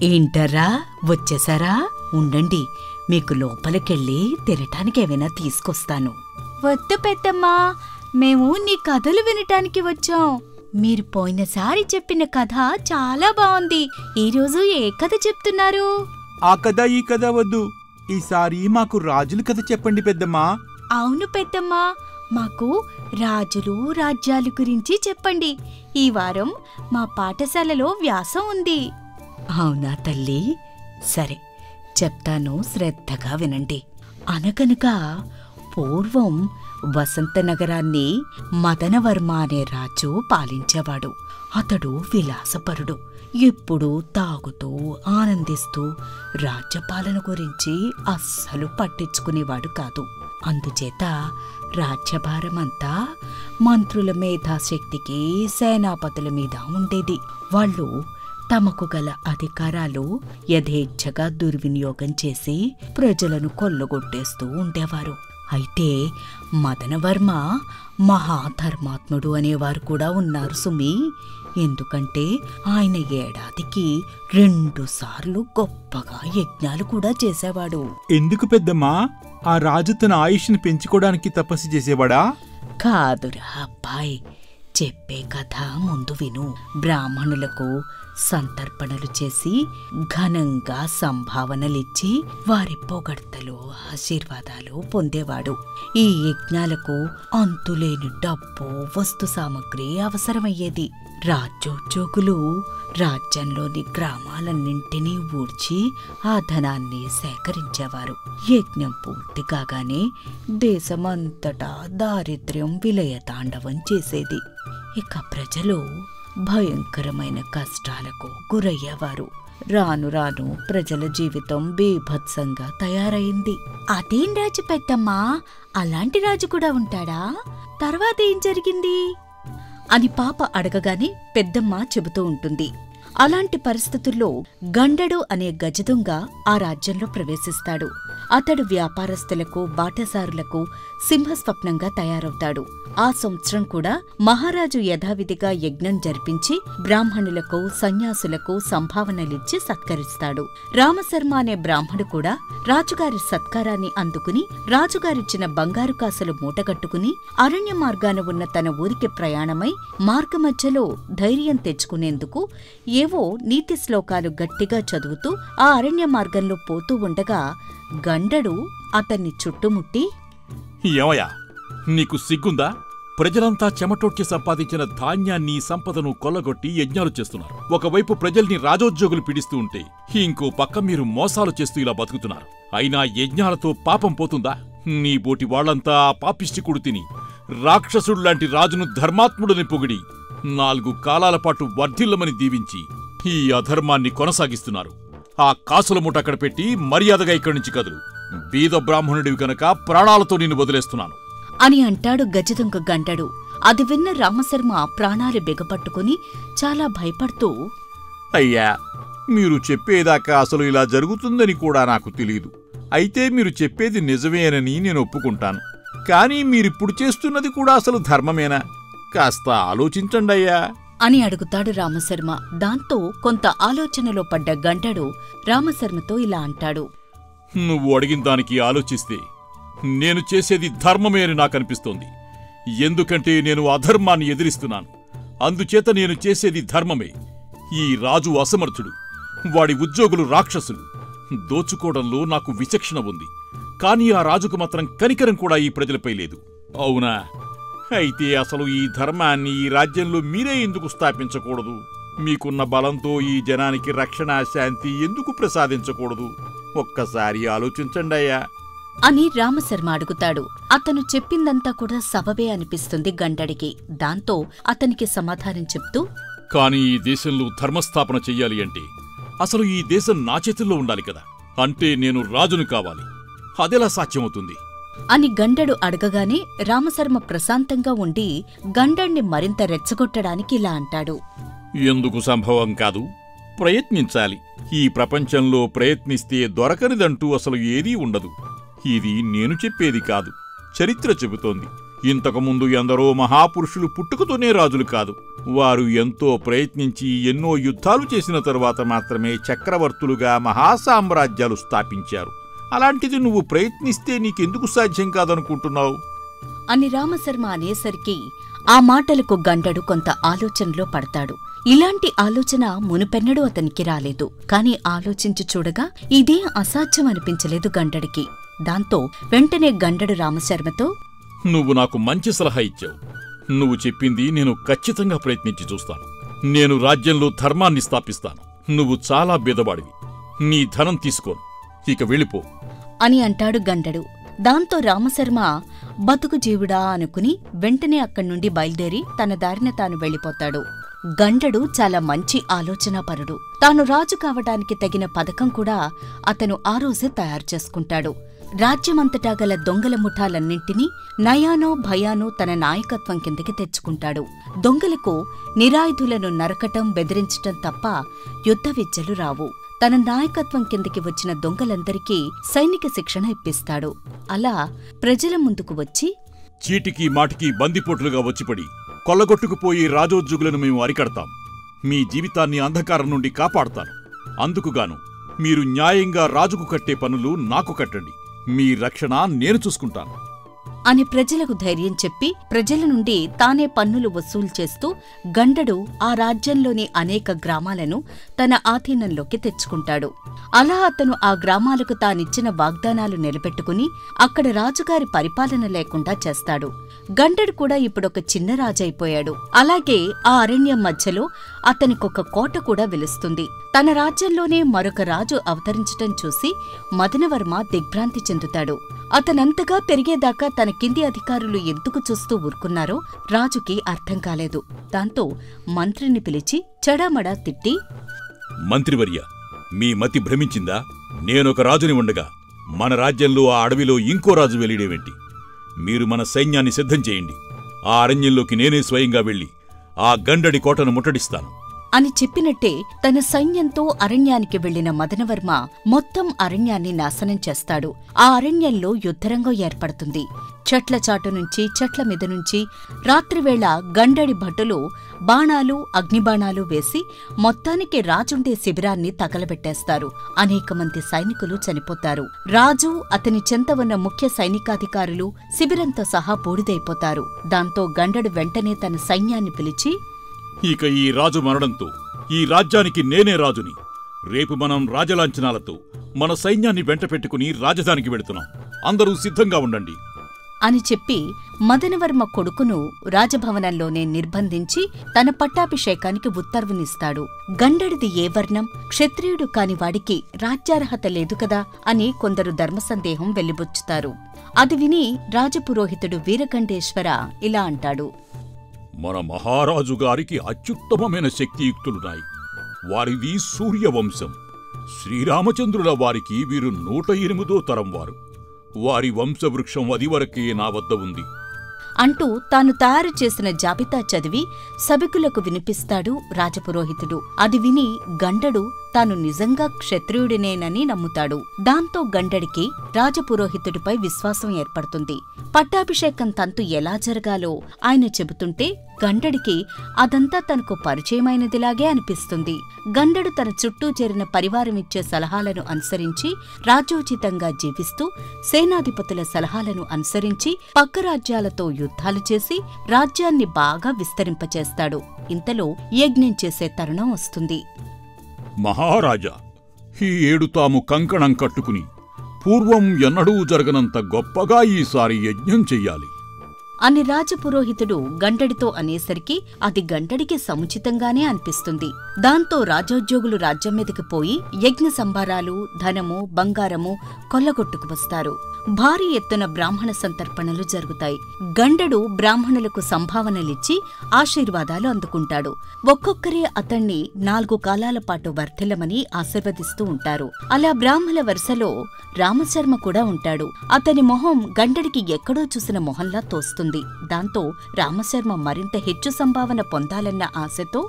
ఏంటరా వచ్చేసారా ఉండండి మీకు లోపలికెళ్ళి తినటానికి ఏమైనా తీసుకొస్తాను వద్దు పెద్దమ్మా మేము నీ కథలు వినటానికి వచ్చాం మీరు పోయినసారి చెప్పిన కథ చాలా బాగుంది ఈరోజు ఏ కథ చెప్తున్నారు ఆ కథ ఈ కథ వద్దు ఈసారి మాకు రాజుల కథ చెప్పండి పెద్దమ్మా అవును పెద్దమ్మా మాకు రాజులు రాజ్యాలు గురించి చెప్పండి ఈ వారం మా పాఠశాలలో వ్యాసం ఉంది అవునా తల్లి సరే చెప్తాను శ్రద్ధగా వినండి అనగనగా పూర్వం వసంత నగరాన్ని మదనవర్మ అనే రాజు పాలించేవాడు అతడు విలాసపరుడు ఎప్పుడూ తాగుతూ ఆనందిస్తూ రాజ్యపాలన గురించి అస్సలు పట్టించుకునేవాడు కాదు అందుచేత రాజ్యభారమంతా మంత్రుల మేధాశక్తికి సేనాపతుల మీద ఉండేది వాళ్ళు తమకు గల అధికారాలు యథేచ్ఛగా దుర్వినియోగం చేసి ప్రజలను కొల్లగొట్టేస్తూ ఉండేవారు అయితే మదనవర్మ మహాధర్మాత్ముడు అనేవారు కూడా ఉన్నారు సుమి ఎందుకంటే ఆయన ఏడాదికి రెండు సార్లు గొప్పగా యజ్ఞాలు కూడా చేసేవాడు ఎందుకు పెద్దమ్మా ఆ రాజు తన ఆయుష్ని పెంచుకోవడానికి తపస్సు చేసేవాడా కాదురా అబ్బాయ్ చెప్పే కథ ముందు విను బ్రాహ్మణులకు సంతర్పణలు చేసి ఘనంగా సంభావనలిచ్చి వారి పొగడ్తలు ఆశీర్వాదాలు పొందేవాడు ఈ యజ్ఞాలకు అంతులేని డబ్బు వస్తు సామగ్రి అవసరమయ్యేది రాజ్యోద్యోగులు రాజ్యంలోని గ్రామాలన్నింటినీ ఊడ్చి ఆ ధనాన్ని సేకరించేవారు యజ్ఞం పూర్తి కాగానే దేశమంతటా దారిద్ర్యం విలయతాండవం చేసేది ఇక ప్రజలు భయంకరమైన కష్టాలకు గురయ్యేవారు రాను రాను ప్రజల జీవితం బీభత్సంగా తయారైంది అదేం రాజు పెద్దమ్మా అలాంటి రాజు కూడా ఉంటాడా తర్వాత ఏం జరిగింది అని పాప అడగగానే పెద్దమ్మ చెబుతూ ఉంటుంది అలాంటి పరిస్థితుల్లో గండడు అనే గజదొంగ ఆ రాజ్యంలో ప్రవేశిస్తాడు అతడు వ్యాపారస్తులకు బాటసారులకు సింహస్వప్నంగా తయారవుతాడు ఆ సంవత్సరం కూడా మహారాజు యథావిధిగా యజ్ఞం జరిపించి బ్రాహ్మణులకు సన్యాసులకు సంభావనలిచ్చి సత్కరిస్తాడు రామశర్మ అనే బ్రాహ్మడు కూడా రాజుగారి సత్కారాన్ని అందుకుని రాజుగారిచ్చిన బంగారు కాసులు మూటగట్టుకుని అరణ్య మార్గాన ఉన్న తన ఊరికి ప్రయాణమై మార్గమధ్యలో ధైర్యం తెచ్చుకునేందుకు ఏవో నీతి శ్లోకాలు గట్టిగా చదువుతూ ఆ అరణ్య మార్గంలో పోతూ ఉండగా గండడు అతన్ని చుట్టుముట్టి ఏమయ్యా నీకు సిగ్గుందా ప్రజలంతా చెమటొడ్చి సంపాదించిన ధాన్యాన్ని సంపదను కొల్లగొట్టి యజ్ఞాలు చేస్తున్నారు ఒకవైపు ప్రజల్ని రాజోద్యోగులు పీడిస్తూ ఉంటే ఇంకో పక్క మీరు మోసాలు చేస్తూ ఇలా బతుకుతున్నారు అయినా యజ్ఞాలతో పాపం పోతుందా నీ బోటి వాళ్ళంతా ఆ పాపిష్టికుడు తిని రాక్షసుడు రాజును ధర్మాత్ముడని పొగిడి నాలుగు కాలాల పాటు వర్ధిల్లమని దీవించి ఈ అధర్మాన్ని కొనసాగిస్తున్నారు ఆ కాసుల మూట అక్కడ పెట్టి మర్యాదగా ఇక్కడి నుంచి కదులు బీద బ్రాహ్మణుడివి కనుక ప్రాణాలతో నిన్ను వదిలేస్తున్నాను అని అంటాడు గజదొంగ గంటడు అది విన్న రామశర్మ ప్రాణాలు బిగపట్టుకుని చాలా భయపడుతూ అయ్యా మీరు చెప్పేదాకా అసలు ఇలా జరుగుతుందని కూడా నాకు తెలియదు అయితే మీరు చెప్పేది నిజమేనని నేను ఒప్పుకుంటాను కానీ మీరిప్పుడు చేస్తున్నది కూడా అసలు ధర్మమేనా కాస్త ఆలోచించండి అయ్యా అని అడుగుతాడు రామశర్మ దాంతో కొంత ఆలోచనలో పడ్డ గంటడు రామశర్మతో ఇలా అంటాడు నువ్వు అడిగిన దానికి ఆలోచిస్తే నేను చేసేది ధర్మమే అని నాకు అనిపిస్తోంది ఎందుకంటే నేను అధర్మాన్ని ఎదిరిస్తున్నాను అందుచేత నేను చేసేది ధర్మమే ఈ రాజు అసమర్థుడు వాడి ఉద్యోగులు రాక్షసులు దోచుకోవడంలో నాకు విచక్షణ ఉంది కానీ ఆ రాజుకు మాత్రం కనికరం కూడా ఈ ప్రజలపై లేదు అవునా అయితే అసలు ఈ ధర్మాన్ని ఈ రాజ్యంలో మీరే ఎందుకు స్థాపించకూడదు మీకున్న బలంతో ఈ జనానికి రక్షణ శాంతి ఎందుకు ప్రసాదించకూడదు ఒక్కసారి ఆలోచించండి అయ్యా అని రామశర్మ అడుగుతాడు అతను చెప్పిందంతా కూడా సబబే అనిపిస్తుంది గంటడికి దాంతో అతనికి సమాధానం చెప్తూ కానీ ఈ దేశంలో ధర్మస్థాపన చెయ్యాలి అంటే అసలు ఈ దేశం నా చేతుల్లో ఉండాలి కదా అంటే నేను రాజును కావాలి అదెలా సాధ్యమవుతుంది అని గండడు అడగగానే రామశర్మ ప్రశాంతంగా ఉండి గండణ్ణి మరింత రెచ్చగొట్టడానికి ఇలా అంటాడు ఎందుకు సంభవం కాదు ప్రయత్నించాలి ఈ ప్రపంచంలో ప్రయత్నిస్తే దొరకనిదంటూ అసలు ఏదీ ఉండదు ఇది నేను చెప్పేది కాదు చరిత్ర చెబుతోంది ఇంతకుముందు ఎందరో మహాపురుషులు పుట్టుకతోనే రాజులు కాదు వారు ఎంతో ప్రయత్నించి ఎన్నో యుద్ధాలు చేసిన తరువాత మాత్రమే చక్రవర్తులుగా మహాసామ్రాజ్యాలు స్థాపించారు అలాంటిది నువ్వు ప్రయత్నిస్తే నీకెందుకు సాధ్యం కాదనుకుంటున్నావు అని రామశర్మ అనేసరికి ఆ మాటలకు గండడు కొంత ఆలోచనలో పడతాడు ఇలాంటి ఆలోచన మునుపెన్నడూ అతనికి రాలేదు కాని ఆలోచించి చూడగా ఇదే అసాధ్యం అనిపించలేదు గండడికి దాంతో వెంటనే గండడు రామశర్మతో నువ్వు నాకు మంచి సలహా ఇచ్చావు నువ్వు చెప్పింది నేను ఖచ్చితంగా ప్రయత్నించి చూస్తాను నేను రాజ్యంలో ధర్మాన్ని స్థాపిస్తాను నువ్వు చాలా బీదవాడివి నీ ధనం తీసుకోను ఇక వెళ్ళిపో అని అంటాడు గండడు దాంతో రామశర్మ బతుకు జీవుడా అనుకుని వెంటనే అక్కడి నుండి బయలుదేరి తన దారిన తాను వెళ్ళిపోతాడు గండడు చాలా మంచి ఆలోచనాపరుడు తాను రాజు కావటానికి తగిన పథకం కూడా అతను ఆ రోజే తయారు చేసుకుంటాడు రాజ్యమంతటా గల దొంగల ముఠాలన్నింటినీ నయానో భయానో తన నాయకత్వం కిందకి తెచ్చుకుంటాడు దొంగలకు నిరాయుధులను నరకటం బెదిరించటం తప్ప యుద్ధ విద్యలు రావు తన నాయకత్వం కిందకి వచ్చిన దొంగలందరికీ సైనిక శిక్షణ ఇప్పిస్తాడు అలా ప్రజల ముందుకు వచ్చి చీటికి మాటికి బందిపోట్లుగా వచ్చిపడి కొల్లగొట్టుకుపోయి రాజోద్యోగులను మేము అరికడతాం మీ జీవితాన్ని అంధకారం నుండి కాపాడతాను అందుకుగాను మీరు న్యాయంగా రాజుకు కట్టే పనులు నాకు కట్టండి మీ రక్షణ నేను చూసుకుంటాను అని ప్రజలకు ధైర్యం చెప్పి ప్రజల నుండి తానే పన్నులు వసూలు చేస్తూ గండడు ఆ రాజ్యంలోని అనేక గ్రామాలను తన ఆధీనంలోకి తెచ్చుకుంటాడు అలా అతను ఆ గ్రామాలకు తానిచ్చిన వాగ్దానాలు నిలబెట్టుకుని అక్కడ రాజుగారి పరిపాలన లేకుండా చేస్తాడు గండడు కూడా ఇప్పుడొక చిన్న రాజైపోయాడు అలాగే ఆ అరణ్యం మధ్యలో అతనికొక కోట కూడా వెలుస్తుంది తన రాజ్యంలోనే మరొక రాజు అవతరించటం చూసి మదనవర్మ దిగ్భ్రాంతి చెందుతాడు అతనంతగా పెరిగేదాకా తన కింది అధికారులు ఎందుకు చూస్తూ ఊరుకున్నారో రాజుకి అర్థం కాలేదు దాంతో మంత్రిని పిలిచి చెడామడా తిట్టి మంత్రివర్య మీ మతి భ్రమించిందా నేనొక రాజుని ఉండగా మన రాజ్యంలో ఆ అడవిలో ఇంకో రాజు వెలిడేవేంటి మీరు మన సైన్యాన్ని సిద్ధం చేయండి ఆ అరణ్యంలోకి నేనే స్వయంగా వెళ్ళి ఆ గండడి కోటను ముట్టడిస్తాను అని చెప్పినట్టే తన సైన్యంతో అరణ్యానికి వెళ్లిన మదనవర్మ మొత్తం అరణ్యాన్ని నాశనం చేస్తాడు ఆ అరణ్యంలో యుద్ధరంగం ఏర్పడుతుంది చెట్ల చాటు నుంచి చెట్ల మీద నుంచి రాత్రివేళ గండడి భటులు బాణాలు అగ్నిబాణాలు వేసి మొత్తానికి రాజుండే శిబిరాన్ని తగలబెట్టేస్తారు అనేక మంది సైనికులు చనిపోతారు రాజు అతని చెంత ఉన్న ముఖ్య సైనికాధికారులు శిబిరంతో సహా బూడిదైపోతారు దాంతో గండడు వెంటనే తన సైన్యాన్ని పిలిచి ఇక ఈ రాజు మరణంతో ఈ రాజ్యానికి నేనే రాజుని రేపు మనం రాజలాంఛనాలతో మన సైన్యాన్ని వెంట పెట్టుకుని రాజధానికి వెళుతున్నాం అందరూ సిద్ధంగా ఉండండి అని చెప్పి మదనవర్మ కొడుకును రాజభవనంలోనే నిర్బంధించి తన పట్టాభిషేకానికి ఉత్తర్వునిస్తాడు గండడిది ఏ వర్ణం క్షత్రియుడు కాని వాడికి రాజ్యార్హత లేదు కదా అని కొందరు ధర్మసందేహం వెలిబుచ్చుతారు అది విని రాజపురోహితుడు వీరగండేశ్వర ఇలా అంటాడు మన మహారాజు గారికి అత్యుత్తమమైన శక్తియుక్తులున్నాయి వారిది సూర్యవంశం శ్రీరామచంద్రుల వారికి వీరు నూట ఎనిమిదో తరం వారు వారి వంశవృక్షం అది వరకే నా వద్ద ఉంది అంటూ తాను తయారు చేసిన జాబితా చదివి సభికులకు వినిపిస్తాడు రాజపురోహితుడు అది విని గండడు తాను నిజంగా క్షత్రియుడినేనని నమ్ముతాడు దాంతో గండడికి రాజపురోహితుడిపై విశ్వాసం ఏర్పడుతుంది పట్టాభిషేకం తంతు ఎలా జరగాలో ఆయన చెబుతుంటే గండడికి అదంతా తనకు పరిచయమైనదిలాగే అనిపిస్తుంది గండడు తన చుట్టూ చేరిన పరివారమిచ్చే సలహాలను అనుసరించి రాజ్యోచితంగా జీవిస్తూ సేనాధిపతుల సలహాలను అనుసరించి పక్క రాజ్యాలతో యుద్ధాలు చేసి రాజ్యాన్ని బాగా విస్తరింపచేస్తాడు ఇంతలో యజ్ఞం చేసే తరుణం వస్తుంది మహారాజా ఈ ఏడు తాము కంకణం కట్టుకుని పూర్వం ఎన్నడూ జరగనంత గొప్పగా ఈసారి యజ్ఞం చెయ్యాలి అని రాజపురోహితుడు గండడితో అనేసరికి అది గండడికి సముచితంగానే అనిపిస్తుంది దాంతో రాజోద్యోగులు రాజ్యం మీదకి పోయి యజ్ఞ సంభారాలు ధనము బంగారము కొల్లగొట్టుకు వస్తారు భారీ ఎత్తున బ్రాహ్మణ సంతర్పణలు జరుగుతాయి గండడు బ్రాహ్మణులకు సంభావనలిచ్చి ఆశీర్వాదాలు అందుకుంటాడు ఒక్కొక్కరే అతణ్ణి నాలుగు కాలాల పాటు వర్ధిల్లమని ఆశీర్వదిస్తూ ఉంటారు అలా బ్రాహ్మణ వరుసలో రామశర్మ కూడా ఉంటాడు అతని మొహం గండడికి ఎక్కడో చూసిన మొహంలా తోస్తుంది దాంతో రామశర్మ మరింత హెచ్చు సంభావన పొందాలన్న ఆశతో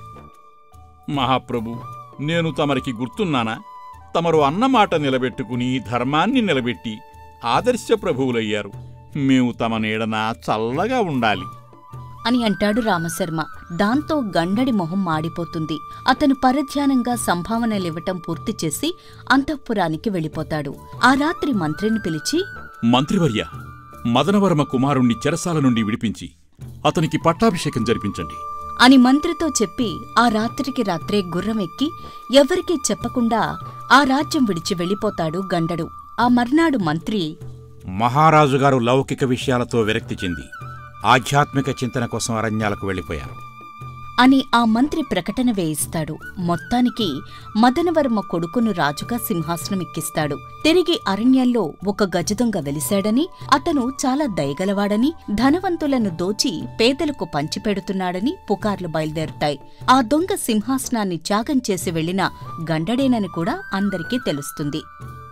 మహాప్రభు నేను తమరికి గుర్తున్నానా తమరు అన్నమాట నిలబెట్టుకుని ధర్మాన్ని నిలబెట్టి ఆదర్శ ప్రభువులయ్యారు మేము తమ నీడన చల్లగా ఉండాలి అని అంటాడు రామశర్మ దాంతో గండడి మొహం మాడిపోతుంది అతను పరధ్యానంగా సంభావనలివ్వటం పూర్తి చేసి అంతఃపురానికి వెళ్ళిపోతాడు ఆ రాత్రి మంత్రిని పిలిచి మంత్రివర్య మదనవర్మ కుమారుణ్ణి చెరసాల నుండి విడిపించి అతనికి పట్టాభిషేకం జరిపించండి అని మంత్రితో చెప్పి ఆ రాత్రికి రాత్రే గుర్రం ఎక్కి ఎవరికీ చెప్పకుండా ఆ రాజ్యం విడిచి వెళ్ళిపోతాడు గండడు ఆ మర్నాడు మంత్రి మహారాజు గారు లౌకిక విషయాలతో విరక్తి చెంది ఆధ్యాత్మిక చింతన కోసం అరణ్యాలకు వెళ్ళిపోయారు అని ఆ మంత్రి ప్రకటన వేయిస్తాడు మొత్తానికి మదనవర్మ కొడుకును రాజుగా సింహాసనం ఎక్కిస్తాడు తిరిగి అరణ్యంలో ఒక గజదొంగ వెలిశాడని అతను చాలా దయగలవాడని ధనవంతులను దోచి పేదలకు పంచిపెడుతున్నాడని పుకార్లు బయలుదేరుతాయి ఆ దొంగ సింహాసనాన్ని త్యాగం చేసి వెళ్లిన గండడేనని కూడా అందరికీ తెలుస్తుంది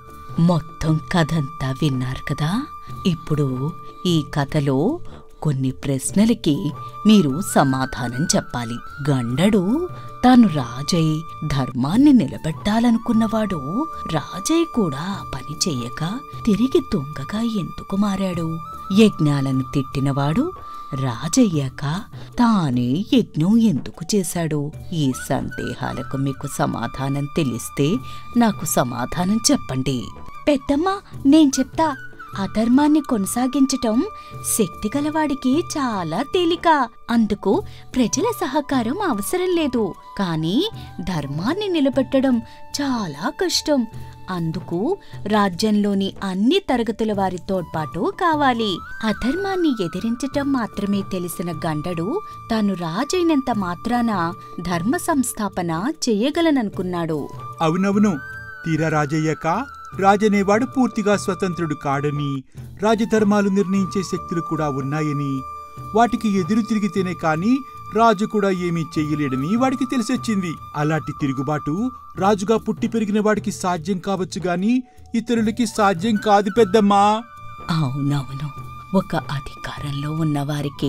మొత్తం కథంతా విన్నారు కదా ఇప్పుడు ఈ కథలో కొన్ని ప్రశ్నలకి మీరు సమాధానం చెప్పాలి గండడు తాను రాజై ధర్మాన్ని నిలబెట్టాలనుకున్నవాడు రాజై కూడా ఆ పని చెయ్యక తిరిగి దొంగగా ఎందుకు మారాడు యజ్ఞాలను తిట్టినవాడు రాజయ్యాక తానే యజ్ఞం ఎందుకు చేశాడు ఈ సందేహాలకు మీకు సమాధానం తెలిస్తే నాకు సమాధానం చెప్పండి పెద్దమ్మా నేను చెప్తా అధర్మాన్ని కొనసాగించటం శక్తిగలవాడికి చాలా తేలిక అందుకు ప్రజల సహకారం అవసరం లేదు కానీ ధర్మాన్ని నిలబెట్టడం చాలా కష్టం అందుకు రాజ్యంలోని అన్ని తరగతుల వారి తోడ్పాటు కావాలి అధర్మాన్ని ఎదిరించటం మాత్రమే తెలిసిన గండడు తాను రాజైనంత మాత్రాన ధర్మ సంస్థాపన చెయ్యగలననుకున్నాడు అవునవును తీరా రాజయ్యాక రాజనేవాడు పూర్తిగా స్వతంత్రుడు కాడని రాజధర్మాలు నిర్ణయించే శక్తులు కూడా ఉన్నాయని వాటికి ఎదురు తిరిగితేనే కాని రాజు కూడా ఏమీ చెయ్యలేడని వాడికి తెలిసొచ్చింది అలాంటి తిరుగుబాటు రాజుగా పుట్టి పెరిగిన వాడికి సాధ్యం కావచ్చు గాని ఇతరులకి సాధ్యం కాదు పెద్దమ్మా అవునవును ఒక అధికారంలో ఉన్నవారికి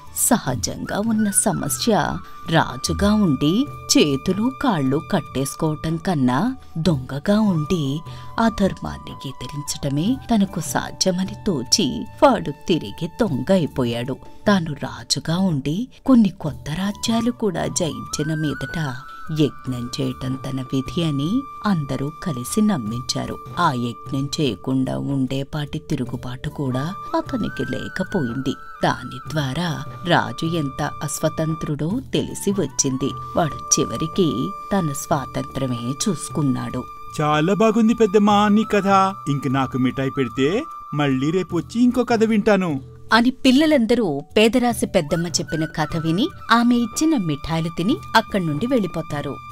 సహజంగా ఉన్న సమస్య రాజుగా ఉండి చేతులు కాళ్ళు కట్టేసుకోవటం కన్నా దొంగగా ఉండి ఆ ధర్మాన్ని ఎదిరించటమే తనకు సాధ్యమని తోచి వాడు తిరిగి దొంగ అయిపోయాడు తాను రాజుగా ఉండి కొన్ని కొత్త రాజ్యాలు కూడా జయించిన మీదట యజ్ఞం చేయటం తన విధి అని అందరూ కలిసి నమ్మించారు ఆ యజ్ఞం చేయకుండా ఉండేపాటి తిరుగుబాటు కూడా అతనికి లేకపోయింది దాని ద్వారా రాజు ఎంత అస్వతంత్రుడో తెలిసి వచ్చింది వాడు చివరికి తన స్వాతంత్రమే చూసుకున్నాడు చాలా బాగుంది పెద్దమ్మా నీ కథ ఇంక నాకు మిఠాయి పెడితే మళ్ళీ రేపు వచ్చి ఇంకో కథ వింటాను అని పిల్లలందరూ పేదరాశి పెద్దమ్మ చెప్పిన కథ విని ఆమె ఇచ్చిన మిఠాయిలు తిని అక్కడి నుండి వెళ్ళిపోతారు